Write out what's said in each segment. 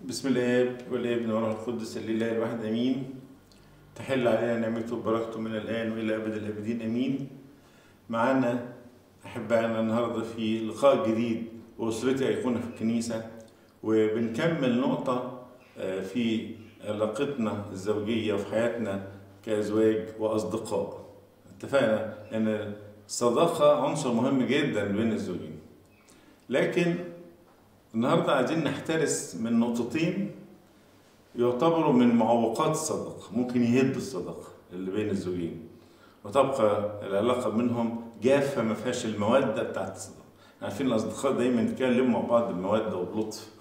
بسم الاب والابن والروح القدس الاله الواحد امين تحل علينا نعمته وبركته من الان والى ابد الابدين امين معانا احبائنا النهارده في لقاء جديد واسرتي ايقونه في الكنيسه وبنكمل نقطه آه، في علاقتنا الزوجيه وفي حياتنا كازواج واصدقاء اتفقنا ان الصداقه عنصر مهم جدا بين الزوجين لكن النهارده عايزين نحترس من نقطتين يعتبروا من معوقات الصداقة ممكن يهدوا الصداقة اللي بين الزوجين وتبقى العلاقة بينهم جافة ما فيهاش المودة بتاعت الصداقة عارفين الأصدقاء دايما يتكلموا مع بعض بمودة وبلطف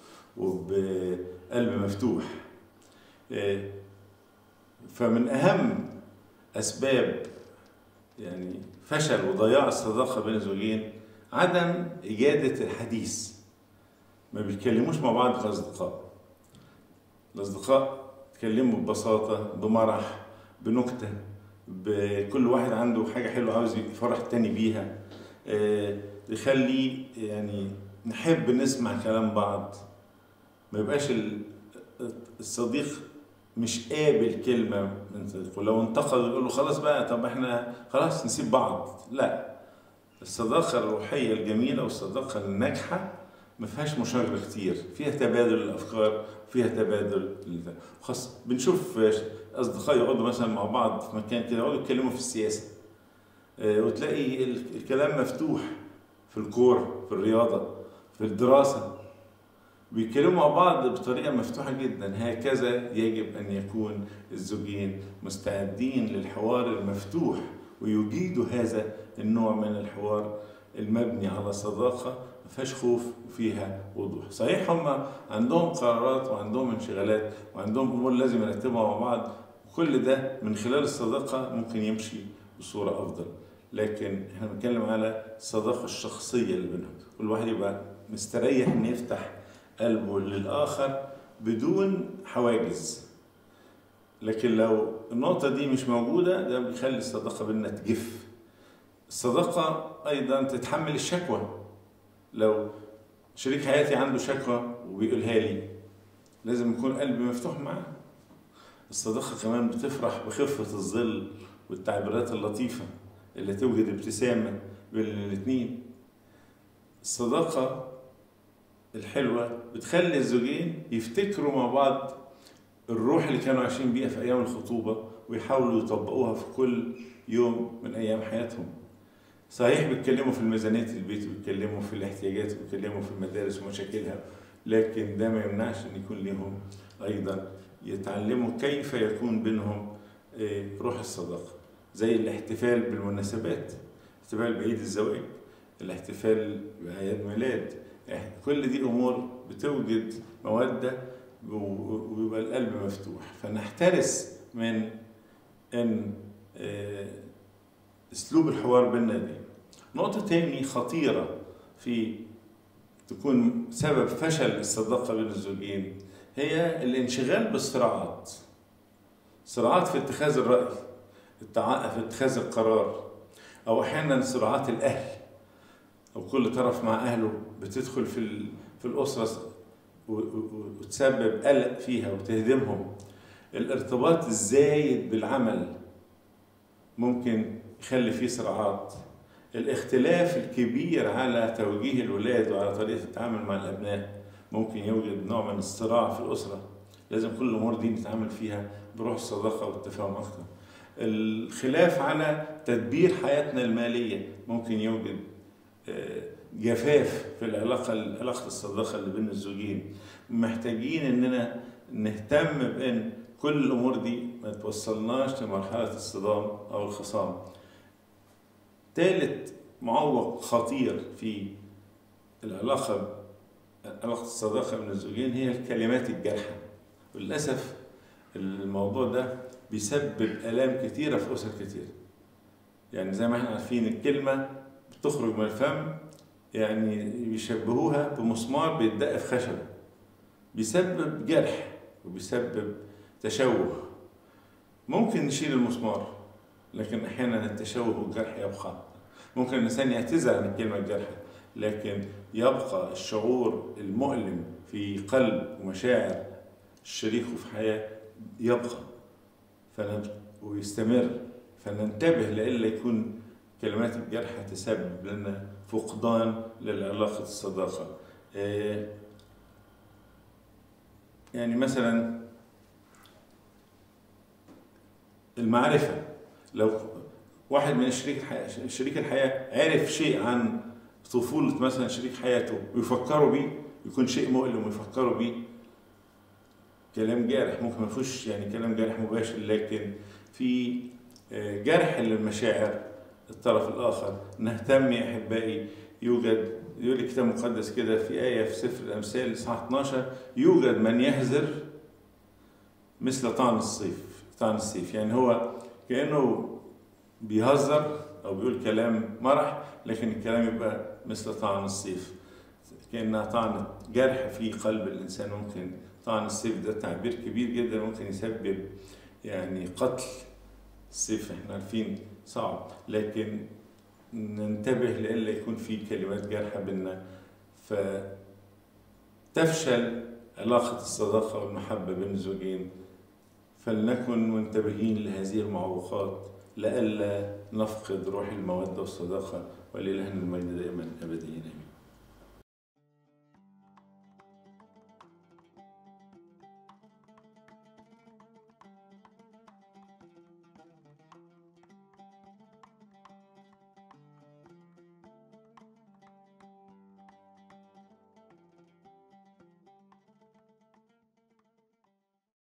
وبقلب مفتوح إيه، فمن أهم أسباب يعني فشل وضياع الصداقة بين الزوجين عدم إجادة الحديث ما بيتكلموش مع بعض كأصدقاء الأصدقاء يتكلموا ببساطة بمرح بنكتة بكل واحد عنده حاجة حلوة عاوز يفرح التاني بيها آه، يخلي يعني نحب نسمع كلام بعض ما يبقاش ال- الصديق مش قابل كلمة من صديقه لو انتقد يقول له خلاص بقى طب احنا خلاص نسيب بعض لا الصداقة الروحية الجميلة والصداقة الناجحة ما فيهاش مشاجرة كتير فيها تبادل الأفكار فيها تبادل ال- خاص بنشوف أصدقاء يقعدوا مثلا مع بعض في مكان كده يقعدوا يتكلموا في السياسة آه، وتلاقي ال- الكلام مفتوح في الكورة في الرياضة في الدراسة بيتكلموا مع بعض بطريقة مفتوحة جدا هكذا يجب أن يكون الزوجين مستعدين للحوار المفتوح ويجيدوا هذا النوع من الحوار المبني على صداقة ما فيهاش خوف وفيها وضوح صحيح هم عندهم قرارات وعندهم انشغالات وعندهم أمور لازم يرتبوها مع بعض وكل ده من خلال الصداقة ممكن يمشي بصورة أفضل لكن احنا بنتكلم على الصداقة الشخصية اللي بينهم كل واحد يبقى مستريح ان يفتح قلبه للآخر بدون حواجز لكن لو النقطة دي مش موجودة ده بيخلي الصداقة بيننا تجف الصداقة أيضا تتحمل الشكوى لو شريك حياتي عنده شكوى وبيقولها لي لازم يكون قلبي مفتوح معاه الصداقة كمان بتفرح بخفة الظل والتعبيرات اللطيفة اللي توجد ابتسامة بين الاتنين الصداقة الحلوة بتخلي الزوجين يفتكروا مع بعض الروح اللي كانوا عايشين بيها في أيام الخطوبة ويحاولوا يطبقوها في كل يوم من أيام حياتهم صحيح بيتكلموا في ميزانية البيت وبيتكلموا في الاحتياجات وبيتكلموا في المدارس ومشاكلها لكن ده ما يمنعش ان يكون لهم ايضا يتعلموا كيف يكون بينهم آه، روح الصداقة زي الاحتفال بالمناسبات الاحتفال بعيد الزواج الاحتفال بأعياد ميلاد إح- كل دي امور بتوجد مودة و- ويبقى القلب مفتوح فنحترس من ان آه، اسلوب الحوار بيننا دي نقطة تاني خطيرة في تكون سبب فشل الصداقة بين الزوجين هي الانشغال بالصراعات صراعات في اتخاذ الرأي التع- في اتخاذ القرار أو أحيانا صراعات الأهل أو كل طرف مع أهله بتدخل في ال- في الأسرة و- و- وتسبب قلق فيها وتهدمهم الارتباط الزايد بالعمل ممكن يخلي فيه صراعات الاختلاف الكبير على توجيه الولاد وعلى طريقة التعامل مع الأبناء ممكن يوجد نوع من الصراع في الأسرة لازم كل الأمور دي نتعامل فيها بروح الصداقة والتفاهم أكتر الخلاف على تدبير حياتنا المالية ممكن يوجد آه، جفاف في العلاقة علاقة الصداقة اللي بين الزوجين محتاجين إننا نهتم بأن كل الأمور دي ما توصلناش لمرحلة الصدام أو الخصام ثالث معوق خطير في العلاقة علاقة الصداقة بين الزوجين هي الكلمات الجارحة وللأسف الموضوع ده بيسبب آلام كتيرة في أسر كتير يعني زي ما احنا عارفين الكلمة بتخرج من الفم يعني بيشبهوها بمسمار بيتدق في خشبة بيسبب جرح وبيسبب تشوه ممكن نشيل المسمار لكن احيانا التشوه والجرح يبقى ممكن الانسان يعتذر عن الكلمه الجارحه لكن يبقى الشعور المؤلم في قلب ومشاعر شريكه في حياة يبقى فنن... ويستمر فننتبه لئلا يكون كلمات الجرح تسبب لنا فقدان للعلاقة الصداقة آه، يعني مثلا المعرفة لو واحد من شريك الحياة شريك الحياة عرف شيء عن طفولة مثلا شريك حياته ويفكروا بيه يكون شيء مؤلم ويفكروا بيه كلام جارح ممكن ما فيهوش يعني كلام جارح مباشر لكن في آه، جرح للمشاعر الطرف الآخر نهتم يا أحبائي يوجد يقول الكتاب المقدس كده في آية في سفر الأمثال إصحاح 12 يوجد من يهزر مثل طعن الصيف طعن السيف يعني هو كأنه بيهزر أو بيقول كلام مرح لكن الكلام يبقى مثل طعن السيف كأنها طعن جرح في قلب الإنسان ممكن طعن السيف ده تعبير كبير جدا ممكن يسبب يعني قتل السيف احنا عارفين صعب لكن ننتبه لئلا يكون في كلمات جارحة بينا فتفشل علاقة الصداقة والمحبة بين الزوجين فلنكن منتبهين لهذه المعوقات لئلا نفقد روح المودة والصداقة ولإلهنا المجد دائما أبديا آمين